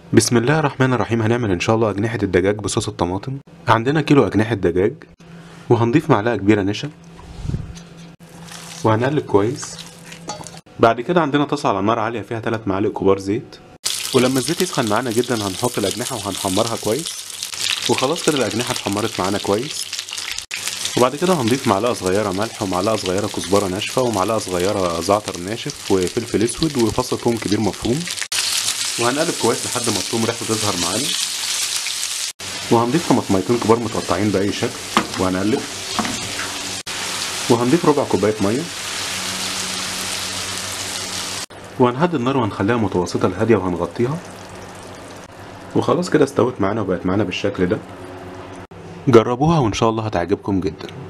بسم الله الرحمن الرحيم هنعمل ان شاء الله اجنحة الدجاج بصوص الطماطم عندنا كيلو اجنحة دجاج وهنضيف معلقة كبيرة نشا وهنقلب كويس بعد كده عندنا طاسة على نار عالية فيها 3 معالق كبار زيت ولما الزيت يسخن معانا جدا هنحط الاجنحة وهنحمرها كويس وخلاص كده الاجنحة اتحمرت معانا كويس وبعد كده هنضيف معلقة صغيرة ملح ومعلقة صغيرة كزبرة ناشفة ومعلقة صغيرة زعتر ناشف وفلفل اسود وفص ثوم كبير مفروم وهنقلب كويس لحد ما الثوم ريحته تظهر معانا وهنضيف طماطميتين كبار متقطعين بأي شكل وهنقلب وهنضيف ربع كوباية مية وهنهدي النار وهنخليها متوسطة لهادية وهنغطيها وخلاص كده استوت معانا وبقت معانا بالشكل ده جربوها وإن شاء الله هتعجبكم جدا